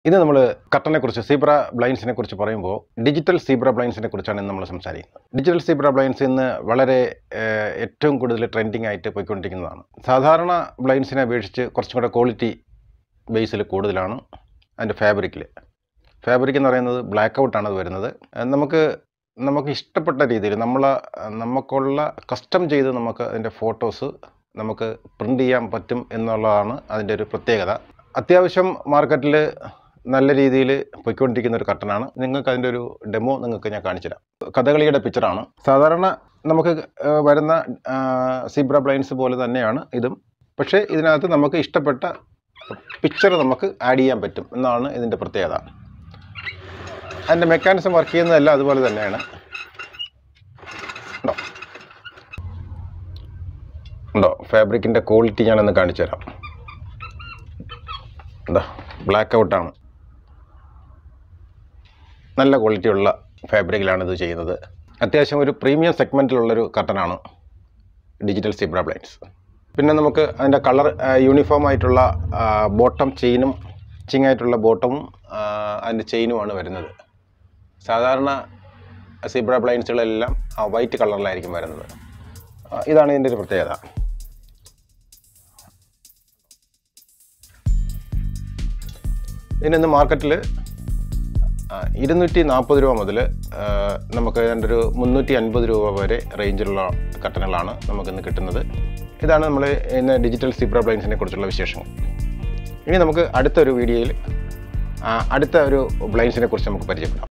ഇത് നമ്മൾ കട്ടനെ കുറിച്ച് സീബ്ര ബ്ലൈൻസിനെ കുറിച്ച് പറയുമ്പോൾ ഡിജിറ്റൽ സീബ്ര ബ്ലൈൻസിനെ കുറിച്ചാണ് ഇന്ന് നമ്മൾ സംസാരിക്കുന്നത് ഡിജിറ്റൽ സീബ്ര ബ്ലൈൻസ് ഇന്ന് വളരെ ഏഹ്, ഏറ്റവും കൂടുതൽ ട്രെൻഡിങ് ആയിട്ട് പോയിക്കൊണ്ടിരിക്കുന്നതാണ് സാധാരണ ബ്ലൈൻസിനെ അപേക്ഷിച്ച് കുറച്ചും കൂടെ ക്വാളിറ്റി ബേസിൽ കൂടുതലാണ് അതിൻ്റെ ഫാബ്രിക്കിൽ ഫാബ്രിക് എന്ന് പറയുന്നത് ബ്ലാക്ക് ഔട്ടാണ് അത് വരുന്നത് ഏഹ്, നമുക്ക് നമുക്ക് ഇഷ്ടപ്പെട്ട രീതിയിൽ നമ്മൾ നമുക്കുള്ള കസ്റ്റം ചെയ്ത് നമുക്ക് അതിൻ്റെ ഫോട്ടോസ് നമുക്ക് പ്രിൻ്റ് ചെയ്യാൻ പറ്റും എന്നുള്ളതാണ് അതിൻ്റെ ഒരു പ്രത്യേകത അത്യാവശ്യം മാർക്കറ്റിൽ നല്ല രീതിയിൽ പോയിക്കൊണ്ടിരിക്കുന്ന ഒരു കട്ടനാണ് നിങ്ങൾക്ക് അതിൻ്റെ ഒരു ഡെമോ നിങ്ങൾക്ക് ഞാൻ കാണിച്ചുതരാം കഥകളിയുടെ പിക്ചറാണ് സാധാരണ നമുക്ക് ആ, വരുന്ന സീബ്ര ബ്ലൈൻസ് പോലെ തന്നെയാണ് ഇതും പക്ഷേ ഇതിനകത്ത് നമുക്ക് ഇഷ്ടപ്പെട്ട പിക്ചർ നമുക്ക് ആഡ് ചെയ്യാൻ പറ്റും എന്നാണ് ഇതിൻ്റെ പ്രത്യേകത അതിൻ്റെ മെക്കാനിസം വർക്ക് ചെയ്യുന്നതെല്ലാം അതുപോലെ തന്നെയാണ് ഉണ്ടോ ഉണ്ടോ ഫാബ്രിക്കിൻ്റെ ക്വാളിറ്റി ഞാനൊന്ന് കാണിച്ചു തരാം എന്താ ബ്ലാക്ക് ഔട്ടാണ് നല്ല ക്വാളിറ്റിയുള്ള ഫാബ്രിക്കിലാണ് ഇത് ചെയ്യുന്നത് അത്യാവശ്യം ഒരു പ്രീമിയം സെഗ്മെൻറ്റിലുള്ളൊരു കട്ടനാണ് ഡിജിറ്റൽ സീബ്ര ബ്ലൈൻസ് പിന്നെ നമുക്ക് അതിൻ്റെ കളർ യൂണിഫോം ആയിട്ടുള്ള ബോട്ടം ചെയിനും ചിങ് ആയിട്ടുള്ള ബോട്ടമും അതിൻ്റെ ചെയിനുമാണ് വരുന്നത് സാധാരണ സീബ്ര ബ്ലൈൻസുകളെല്ലാം വൈറ്റ് കളറിലായിരിക്കും വരുന്നത് ആ, ഇതാണ് ഇതിൻ്റെ ഒരു പ്രത്യേകത ഇതിനിന്ന് മാർക്കറ്റിൽ ഇരുന്നൂറ്റി നാൽപ്പത് രൂപ മുതൽ നമുക്ക് ഏതാണ്ട് ഒരു മുന്നൂറ്റി അൻപത് രൂപ വരെ റേഞ്ചിലുള്ള കട്ടനുകളാണ് നമുക്കിന്ന് കിട്ടുന്നത് ഇതാണ് നമ്മൾ ഇന്ന് ഡിജിറ്റൽ സീബ്ര ബ്ലൈൻസിനെ കുറിച്ചുള്ള വിശേഷങ്ങൾ ഇനി നമുക്ക് അടുത്തൊരു വീഡിയോയിൽ ആ, അടുത്ത ഒരു ബ്ലൈൻസിനെ കുറിച്ച് നമുക്ക് പരിചയപ്പെടാം